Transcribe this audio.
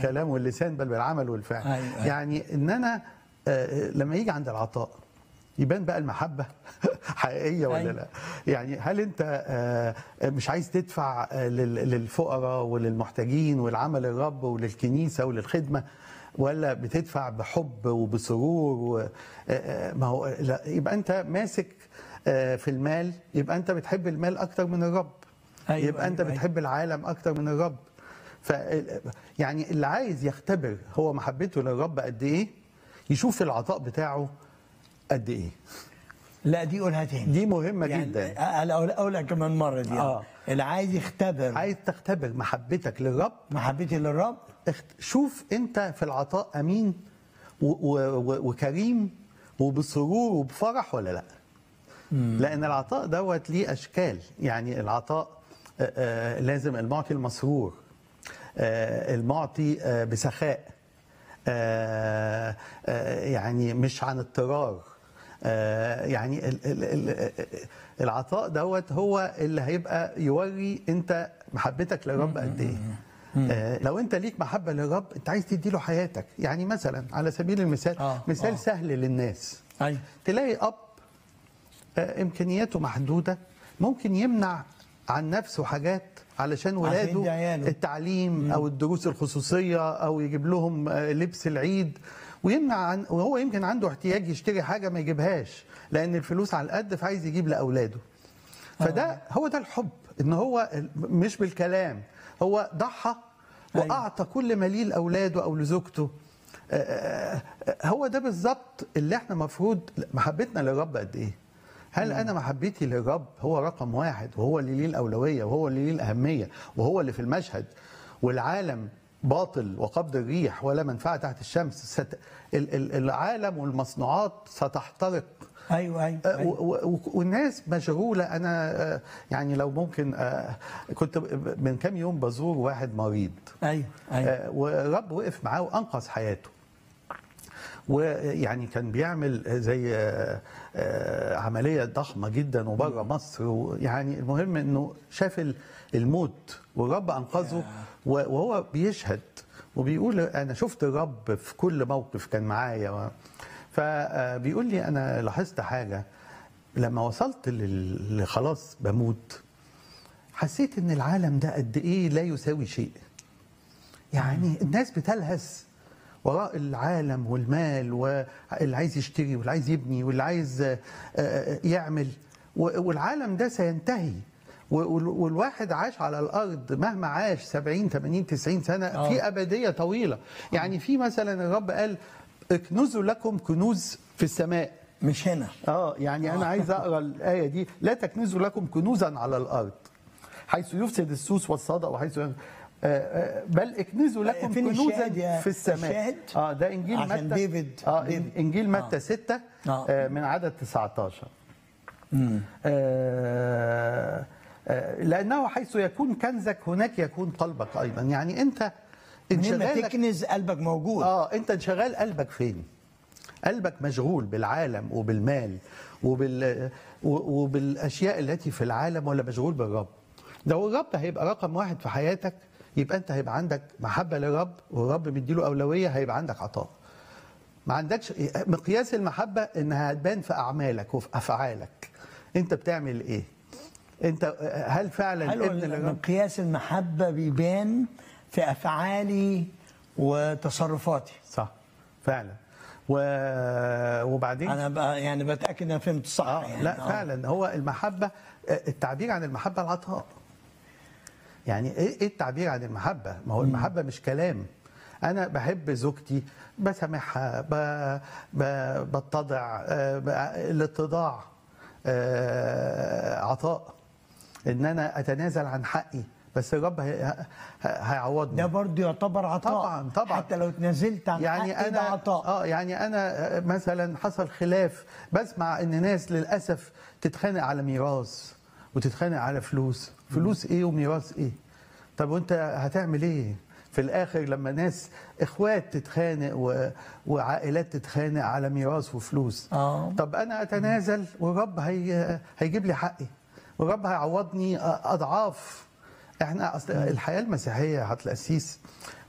بالكلام واللسان بل بالعمل والفعل أيوة، أيوة. يعني ان انا آه، لما يجي عند العطاء يبان بقى المحبة حقيقية ولا أيوة. لا يعني هل انت آه، مش عايز تدفع آه، لل- للفقراء وللمحتاجين والعمل الرب وللكنيسة وللخدمة ولا بتدفع بحب وبسرور و... آه، آه، ما هو لا يبقى انت ماسك آه، في المال يبقى انت بتحب المال اكتر من الرب أيوة، يبقى انت أيوة، أيوة. بتحب العالم اكتر من الرب ف يعني اللي عايز يختبر هو محبته للرب قد ايه يشوف العطاء بتاعه قد ايه لا دي قولها تاني دي مهمه يعني جدا انا أقول- اقولها كمان مره دي آه. اللي عايز يختبر عايز تختبر محبتك للرب محبتي للرب اخت- شوف انت في العطاء امين و- و- و- وكريم وبسرور وبفرح ولا لا لان العطاء دوت ليه اشكال يعني العطاء آه، آه، لازم المعطي المسرور آه، المعطي آه، بسخاء آه، آه، يعني مش عن اضطرار آه، يعني ال- ال- ال- العطاء دوت هو اللي هيبقى يوري انت محبتك للرب قد ايه آه، لو انت ليك محبه للرب انت عايز تديله حياتك يعني مثلا على سبيل المثال آه، مثال آه. سهل للناس ايوه تلاقي اب آه، امكانياته محدوده ممكن يمنع عن نفسه حاجات علشان يدي ولاده عياله. التعليم او الدروس الخصوصيه او يجيب لهم آه، لبس العيد ويمنع عن وهو يمكن عنده احتياج يشتري حاجه ما يجيبهاش لان الفلوس على القد فعايز يجيب لاولاده فده هو ده الحب ان هو ال- مش بالكلام هو ضحى أيوة. واعطى كل ما ليه لاولاده او لزوجته آه، آه، آه، هو ده بالظبط اللي احنا مفروض محبتنا للرب قد ايه هل انا محبتي للرب هو رقم واحد وهو اللي ليه الاولويه وهو اللي ليه الاهميه وهو اللي في المشهد والعالم باطل وقبض الريح ولا منفعه تحت الشمس ست... ال- ال- العالم والمصنوعات ستحترق ايوه ايوه, آه، أيوة. و- و- والناس مشغوله انا آه، يعني لو ممكن آه، كنت من كام يوم بزور واحد مريض ايوه ايوه آه، والرب وقف معاه وانقذ حياته ويعني كان بيعمل زي آه، آه، عمليه ضخمه جدا وبره مصر ويعني المهم انه شاف ال- الموت والرب انقذه و- وهو بيشهد وبيقول انا شفت الرب في كل موقف كان معايا و- فبيقول لي انا لاحظت حاجه لما وصلت لل- لخلاص بموت حسيت ان العالم ده قد ايه لا يساوي شيء يعني الناس بتلهث وراء العالم والمال واللي عايز يشتري واللي عايز يبني واللي عايز آه، آه، يعمل و- والعالم ده سينتهي و- وال- والواحد عاش على الارض مهما عاش 70 80 90 سنه آه. في ابديه طويله يعني في مثلا الرب قال اكنزوا لكم كنوز في السماء مش هنا اه يعني انا عايز اقرا الايه دي لا تكنزوا لكم كنوزا على الارض حيث يفسد السوس والصدأ وحيث آه، آه، بل اكنزوا لكم فين كنوزا الشاهد يا- في السماء الشاهد؟ اه ده انجيل عشان متى ديفيد- اه ديفيد. انجيل متى آه. 6 آه. آه من عدد 19 آه آه لانه حيث يكون كنزك هناك يكون قلبك ايضا يعني انت من ما انشغالك تكنز قلبك موجود اه انت انشغال قلبك فين قلبك مشغول بالعالم وبالمال وبال و- وبالاشياء التي في العالم ولا مشغول بالرب لو الرب هيبقى رقم واحد في حياتك يبقى انت هيبقى عندك محبه للرب والرب مديله اولويه هيبقى عندك عطاء ما عندكش مقياس المحبه انها هتبان في اعمالك وفي افعالك انت بتعمل ايه انت هل فعلا حلو ابن للرب مقياس المحبه بيبان في افعالي وتصرفاتي صح فعلا و... وبعدين انا بقى يعني بتاكد انا فهمت صح آه يعني لا آه. فعلا هو المحبة آه، التعبير عن المحبة العطاء يعني ايه إيه التعبير عن المحبة ما هو المحبة مش كلام انا بحب زوجتي بسامحها ب... ب... بتضع آه، ب... الاتضاع آه، عطاء ان انا اتنازل عن حقي بس الرب هي... ه- هيعوضني ده برضه يعتبر عطاء طبعاً، طبعاً. حتى لو اتنازلت عن يعني حقي ده انا عطاء اه يعني انا آه، مثلا حصل خلاف بسمع ان ناس للاسف تتخانق على ميراث وتتخانق على فلوس فلوس ايه وميراث ايه طب وانت هتعمل ايه في الاخر لما ناس اخوات تتخانق و... وعائلات تتخانق على ميراث وفلوس آه. طب انا اتنازل والرب هي... هيجيب لي حقي والرب هيعوضني اضعاف احنا اصل الحياه المسيحيه يا عبد القسيس